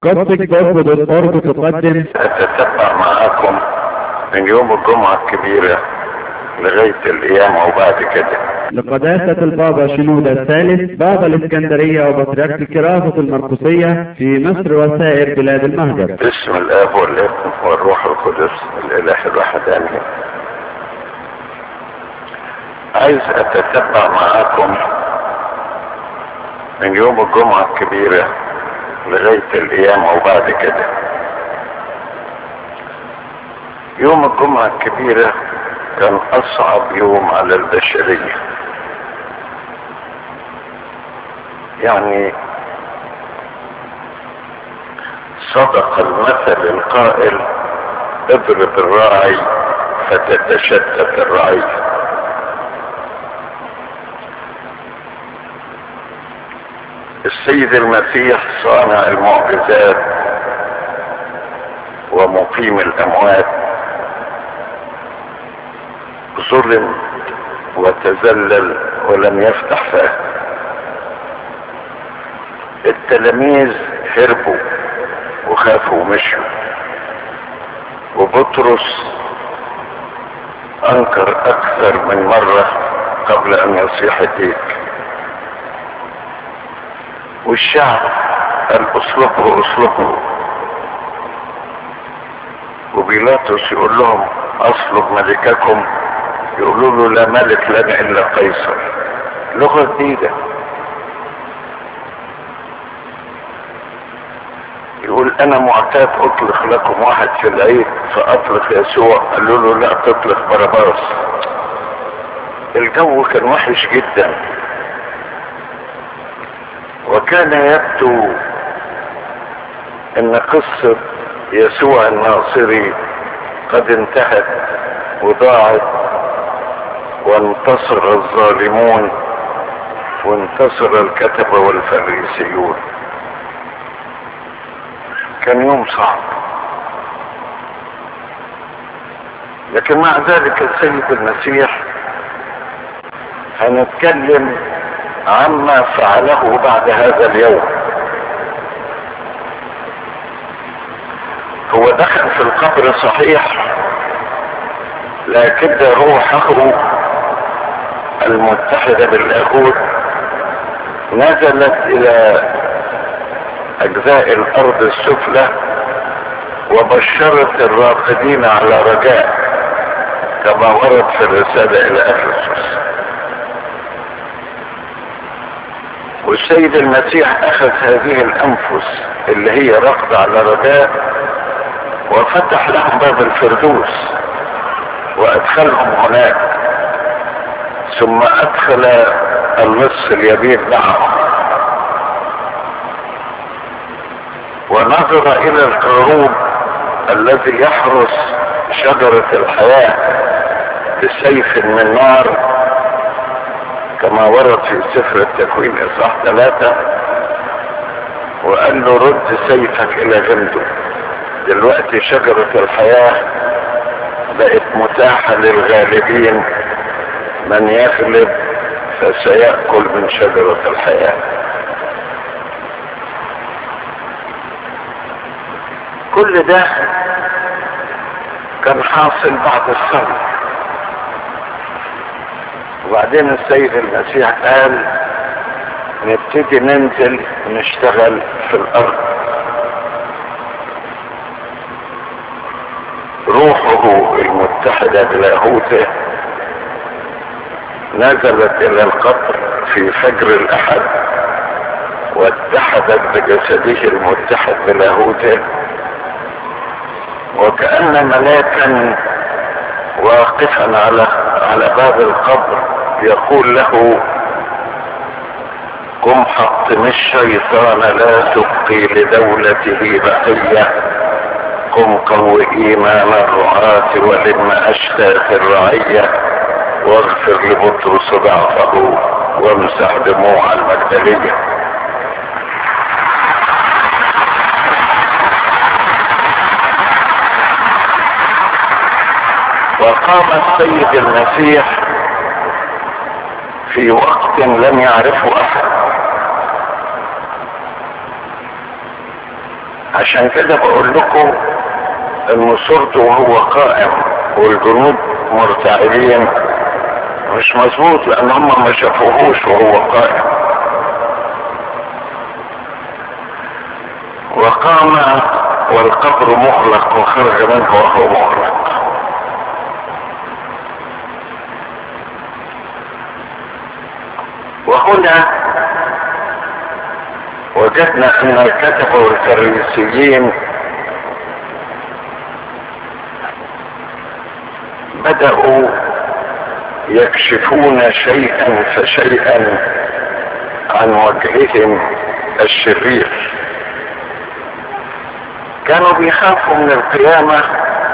قصدك برضه بالقرب تقدم أتتبع معاكم من يوم الجمعة الكبيرة لغاية القيامة وبعد كده لقداسة البابا شنودة الثالث بابا الإسكندرية وبطريرك الكراسة المرقسية في مصر وسائر بلاد المهجر باسم الآب والابن والروح القدس الإله الواحد آمين عايز أتتبع معاكم من يوم الجمعة الكبيرة لغاية القيامة وبعد كده يوم الجمعة الكبيرة كان أصعب يوم على البشرية يعني صدق المثل القائل اضرب الراعي فتتشتت الرعية السيد المسيح صانع المعجزات ومقيم الأموات ظلم وتذلل ولم يفتح فاه التلاميذ هربوا وخافوا ومشوا وبطرس انكر اكثر من مرة قبل ان يصيح الديك والشعب قال اصلبه اصلبه وبيلاطس يقول لهم اصلب ملككم يقولوا له لا ملك لنا الا قيصر لغة جديدة يقول انا معتاد اطلق لكم واحد في العيد فاطلق يسوع قالوا له لا تطلق باراباس الجو كان وحش جدا وكان يبدو ان قصة يسوع الناصري قد انتهت وضاعت وانتصر الظالمون وانتصر الكتبة والفريسيون كان يوم صعب لكن مع ذلك السيد المسيح هنتكلم عما فعله بعد هذا اليوم هو دخل في القبر صحيح لكن روحه المتحدة باللاهوت نزلت الى اجزاء الارض السفلى وبشرت الراقدين على رجاء كما ورد في الرسالة الى افسس والسيد المسيح اخذ هذه الانفس اللي هي رقد على رجاء وفتح لهم باب الفردوس وادخلهم هناك ثم ادخل النصف اليمين معهم ونظر الى القارون الذي يحرس شجرة الحياة بسيف من نار كما ورد في سفر التكوين اصحاح ثلاثة وقال له رد سيفك الى جنده دلوقتي شجرة الحياة بقت متاحة للغالبين من يغلب فسيأكل من شجرة الحياة كل ده كان حاصل بعد الصبر وبعدين السيد المسيح قال نبتدي ننزل نشتغل في الارض روحه المتحدة بلاهوته نزلت الى القبر في فجر الاحد واتحدت بجسده المتحد بلاهوته وكأن ملاكا واقفا على على باب القبر يقول له قم حطم الشيطان لا تبقي لدولته بقية قم قو ايمان الرعاة ولم اشتات الرعية واغفر لبطرس ضعفه وامسح دموع المجدلية وقام السيد المسيح في وقت لم يعرفه احد عشان كده بقول لكم ان صورته وهو قائم والجنود مرتعبين مش مظبوط لان هم ما شافوهوش وهو قائم وقام والقبر مغلق وخرج منه وهو مغلق وهنا وجدنا ان الكتبة والفريسيين بدأوا يكشفون شيئا فشيئا عن وجههم الشرير كانوا بيخافوا من القيامة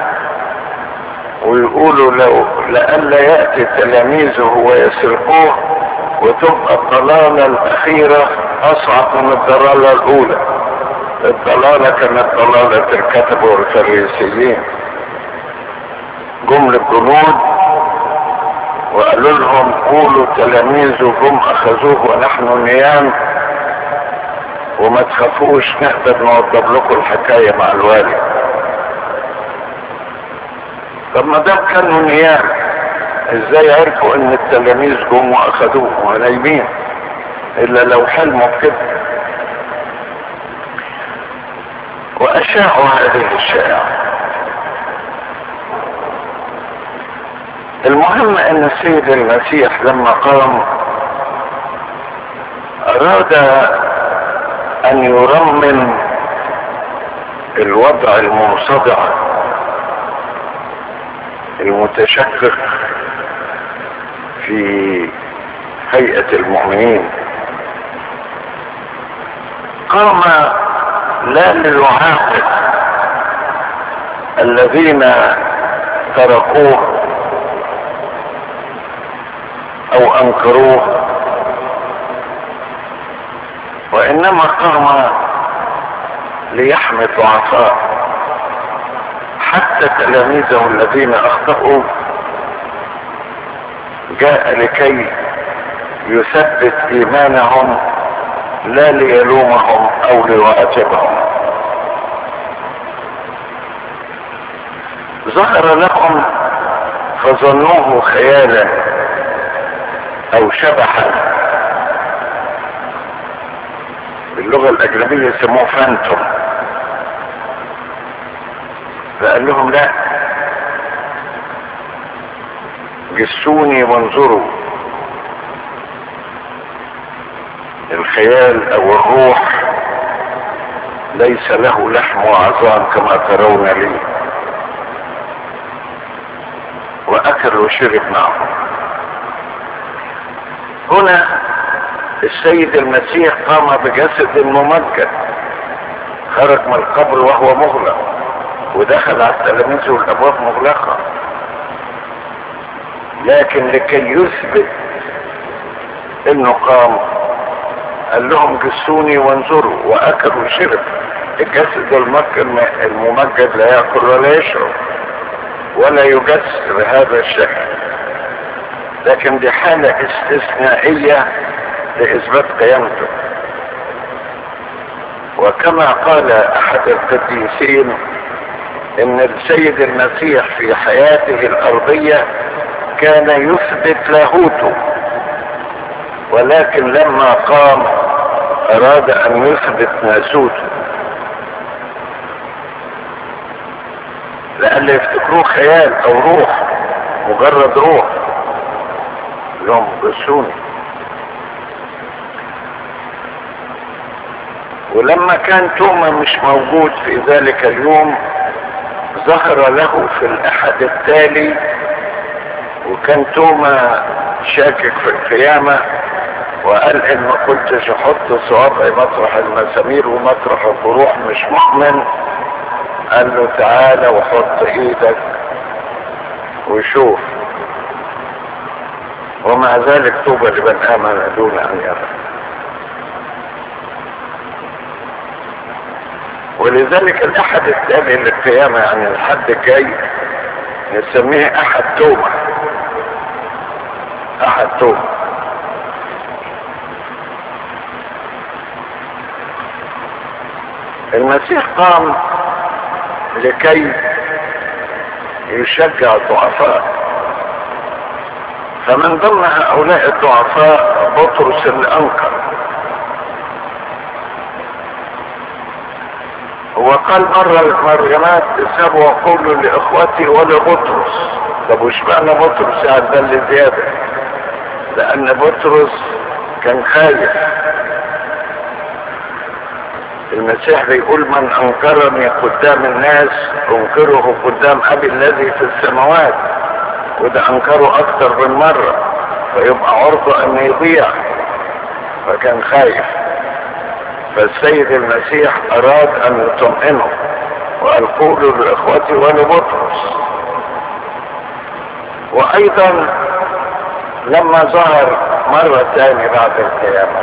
ويقولوا لو لئلا يأتي تلاميذه ويسرقوه وتبقى الضلالة الأخيرة أصعب من الضلالة الأولى الضلالة كانت ضلالة الكتبة والفريسيين جم للجنود وقالوا لهم قولوا تلاميذه جم أخذوه ونحن نيام وما تخافوش نقدر نوضب لكم الحكاية مع الوالي طب ما دام كانوا نيام ازاي عرفوا ان التلاميذ جم واخدوه ونايمين الا لو حلموا بكده واشاعوا هذه الشائعة المهم ان السيد المسيح لما قام اراد ان يرمم الوضع المنصدع المتشكك في هيئة المؤمنين قام لا ليعاقب الذين تركوه او انكروه وانما قام ليحمي الضعفاء حتى تلاميذه الذين اخطأوا جاء لكي يثبت ايمانهم لا ليلومهم او ليعاتبهم ظهر لهم فظنوه خيالا او شبحا باللغة الاجنبية يسموه فانتوم فقال لهم لا جسوني وانظروا الخيال او الروح ليس له لحم وعظام كما ترون لي واكل وشرب معهم هنا السيد المسيح قام بجسد ممجد خرج من القبر وهو مغلق ودخل على التلاميذ والابواب مغلقه لكن لكي يثبت انه قام قال لهم جسوني وانظروا واكل وشرب الجسد الممجد لا ياكل ولا يشرب ولا يجس بهذا الشكل لكن دي حالة استثنائية لإثبات قيامته وكما قال أحد القديسين إن السيد المسيح في حياته الأرضية كان يثبت لاهوته ولكن لما قام أراد أن يثبت ناسوته لأن يفتكروه خيال أو روح مجرد روح لهم جسوني ولما كان توما مش موجود في ذلك اليوم ظهر له في الأحد التالي وكان توما شاكك في القيامة وقال ان ما كنتش احط صوابعي مطرح المسامير ومطرح الجروح مش مؤمن قال له تعالى وحط ايدك وشوف ومع ذلك طوبى لمن امن دون ان يرى ولذلك الاحد الثاني للقيامة يعني الحد الجاي نسميه احد توبة احد توبة المسيح قام لكي يشجع الضعفاء فمن ضمن هؤلاء الضعفاء بطرس اللي انكر هو قال مرة المريمات اذهبوا وقولوا لاخوتي ولبطرس طب وش معنى بطرس يعني ده اللي زيادة لان بطرس كان خايف المسيح بيقول من انكرني قدام الناس انكره قدام ابي الذي في السماوات وده انكره اكتر من مرة فيبقى عرضة ان يضيع فكان خايف فالسيد المسيح اراد ان يطمئنه وقال قولوا لاخوتي ولبطرس وايضا لما ظهر مرة تاني بعد القيامة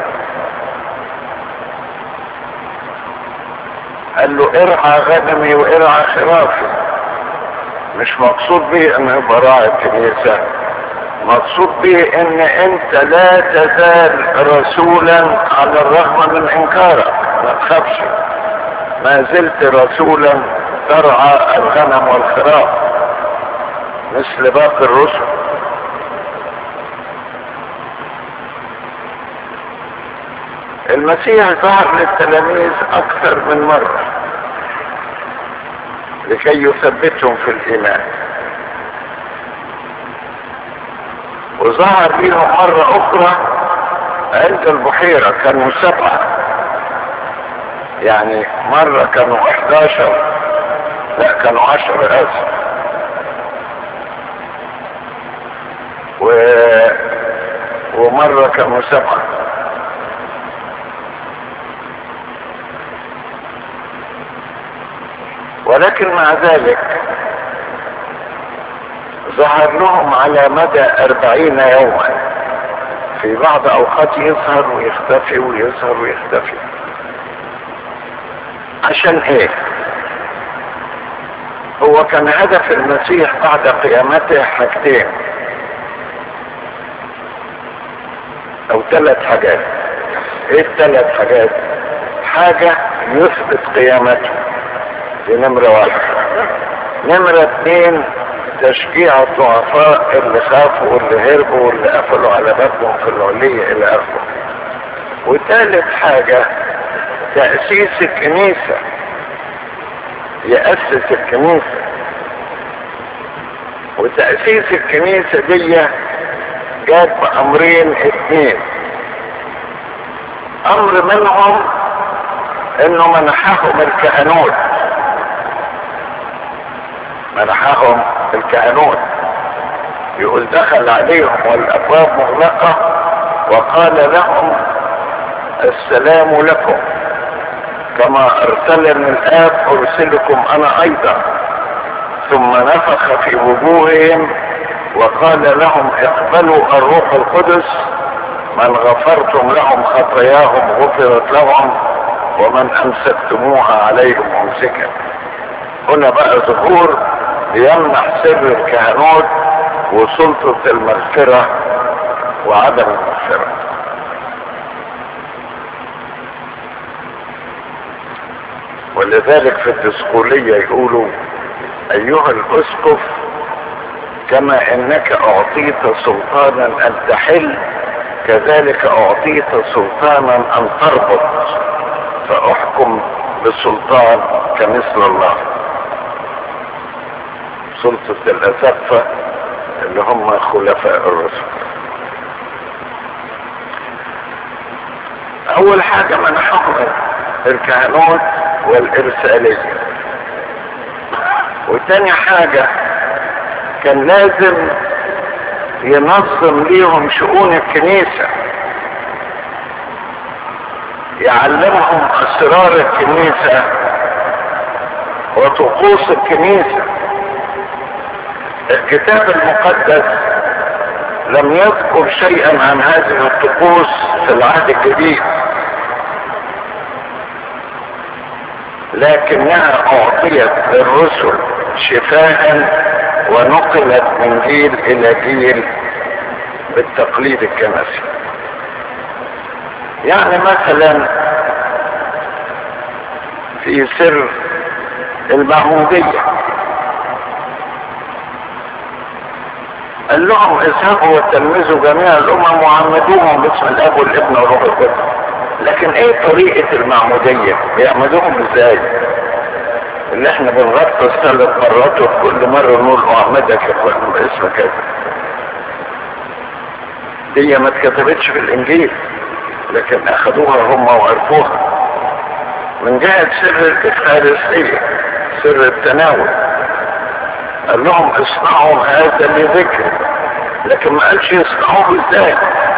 قال له ارعى غنمي وارعى خرافي مش مقصود به انه يبقى راعي الكنيسة مقصود به ان انت لا تزال رسولا على الرغم من انكارك ما تخافش ما زلت رسولا ترعى الغنم والخراف مثل باقي الرسل المسيح ظهر للتلاميذ اكثر من مرة لكي يثبتهم في الايمان وظهر لهم مرة اخرى عند البحيرة كانوا سبعة يعني مرة كانوا احداشر لا كانوا عشر اسف و... ومرة كانوا سبعة ولكن مع ذلك ظهر لهم على مدى أربعين يوما في بعض أوقات يظهر ويختفي ويظهر ويختفي عشان ايه هو كان هدف المسيح بعد قيامته حاجتين او ثلاث حاجات ايه الثلاث حاجات حاجة يثبت قيامته دي نمرة واحد نمرة اثنين تشجيع الضعفاء اللي خافوا واللي هربوا واللي قفلوا على بابهم في العلية الى اخره وثالث حاجة تأسيس الكنيسة يأسس الكنيسة وتأسيس الكنيسة دي جات بأمرين اثنين أمر منهم إنه منحهم الكهنوت منحهم الكهنوت يقول دخل عليهم والأبواب مغلقة وقال لهم السلام لكم كما ارسلني الاب ارسلكم انا ايضا ثم نفخ في وجوههم وقال لهم اقبلوا الروح القدس من غفرتم لهم خطاياهم غفرت لهم ومن امسكتموها عليهم امسكا هنا بقى ظهور يمنح سر الكهنوت وسلطة المغفرة وعدم المغفرة ولذلك في الدسقولية يقولوا ايها الاسقف كما انك اعطيت سلطانا ان تحل كذلك اعطيت سلطانا ان تربط فاحكم بالسلطان كمثل الله سلطة الاسقفة اللي هم خلفاء الرسل اول حاجة منحهم الكهنوت والارسالية وتاني حاجة كان لازم ينظم ليهم شؤون الكنيسة يعلمهم اسرار الكنيسة وطقوس الكنيسة الكتاب المقدس لم يذكر شيئا عن هذه الطقوس في العهد الجديد لكنها اعطيت للرسل شفاء ونقلت من جيل الى جيل بالتقليد الكنسي يعني مثلا في سر المعمودية قال لهم اذهبوا وتلمذوا جميع الامم وعمدوهم باسم الاب والابن والروح القدس لكن ايه طريقة المعمودية بيعمدوهم ازاي اللي احنا بنغطس ثلاث مرات وكل مرة نقول اعمدك باسم كذا دي ما اتكتبتش في الانجيل لكن اخذوها هم وعرفوها من جهة سر الافخارستية سر التناول قال لهم اصنعوا هذا لذكر لكن ما قالش يصنعوه ازاي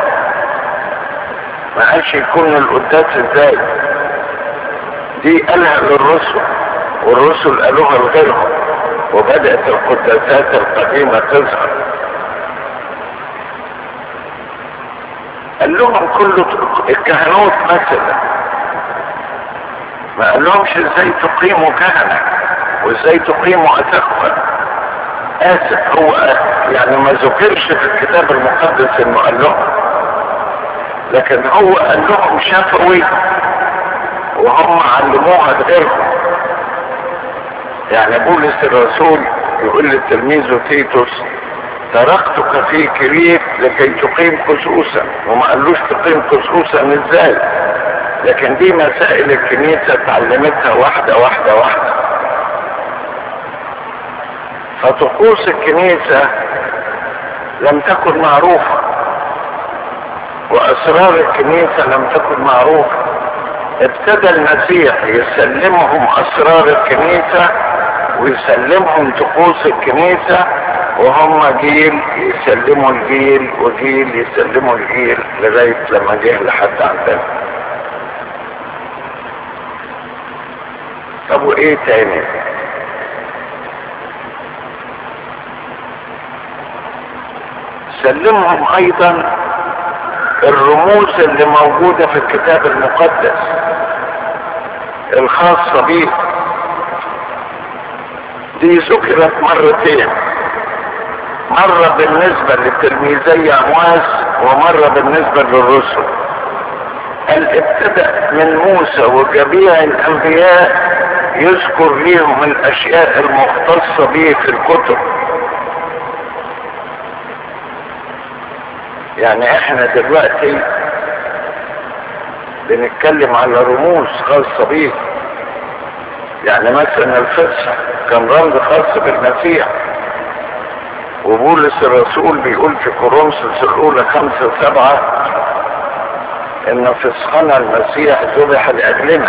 ما قالش يكون القداس ازاي دي قالها للرسل والرسل قالوها لغيرهم وبدأت القداسات القديمة تظهر قال لهم كل الكهنوت مثلا ما قال لهمش ازاي تقيموا كهنة وازاي تقيموا أسقفا آسف هو يعني ما ذكرش في الكتاب المقدس انه قال لهم لكن هو قال لهم شفوي وهم علموها لغيرهم يعني بولس الرسول يقول لتلميذه تيتوس تركتك في كريت لكي تقيم خصوصا وما قالوش تقيم خصوصا ازاي لكن دي مسائل الكنيسة اتعلمتها واحدة واحدة واحدة فطقوس الكنيسة لم تكن معروفة واسرار الكنيسة لم تكن معروفة ابتدى المسيح يسلمهم اسرار الكنيسة ويسلمهم طقوس الكنيسة وهم جيل يسلموا الجيل وجيل يسلموا الجيل لغاية لما جه لحد عندنا طب وايه تاني سلمهم ايضا الرموز اللي موجودة في الكتاب المقدس الخاصة بيه دي ذكرت مرتين مرة بالنسبة لتلميذي امواس ومرة بالنسبة للرسل قال ابتدأ من موسى وجميع الانبياء يذكر ليهم الاشياء المختصة به في الكتب يعني احنا دلوقتي بنتكلم على رموز خاصة بيه يعني مثلا الفصح كان رمز خاص بالمسيح وبولس الرسول بيقول في كورنثوس الاولى خمسة سبعة ان فسخنا المسيح ذبح لاجلنا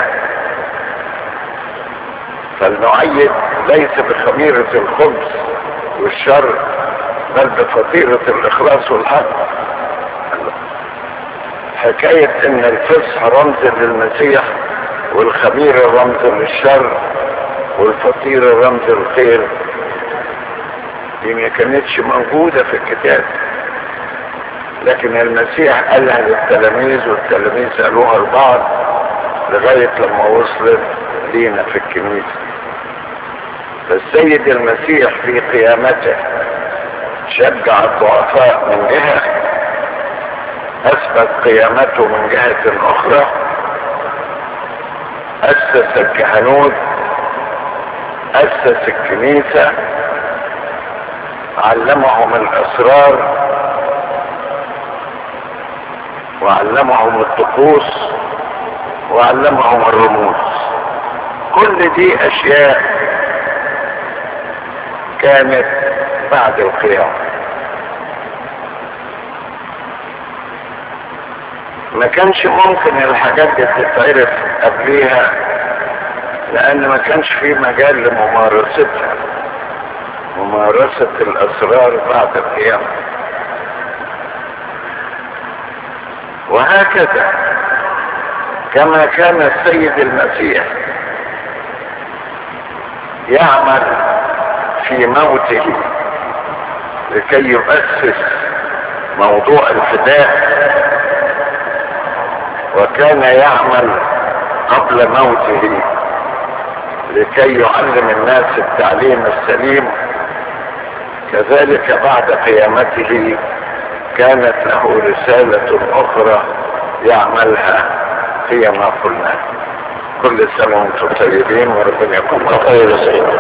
فلنعيد ليس بخميرة الخبز والشر بل بفطيرة الاخلاص والحق حكاية ان الفصح رمز للمسيح والخمير رمز للشر والفطير رمز الخير دي ما كانتش موجودة في الكتاب لكن المسيح قالها للتلاميذ والتلاميذ قالوها لبعض لغاية لما وصلت لينا في الكنيسة فالسيد المسيح في قيامته شجع الضعفاء من جهة اثبت قيامته من جهة اخرى اسس الكهنوت اسس الكنيسة علمهم الاسرار وعلمهم الطقوس وعلمهم الرموز كل دي اشياء كانت بعد القيامة ما كانش ممكن الحاجات دي تتعرف قبليها لان ما كانش في مجال لممارستها ممارسة الاسرار بعد القيامة وهكذا كما كان السيد المسيح يعمل في موته لكي يؤسس موضوع الفداء وكان يعمل قبل موته لكي يعلم الناس التعليم السليم كذلك بعد قيامته كانت له رسالة أخرى يعملها هي ما قلنا كل سنة وانتم طيبين وربنا يكون معكم طيب يا سيدي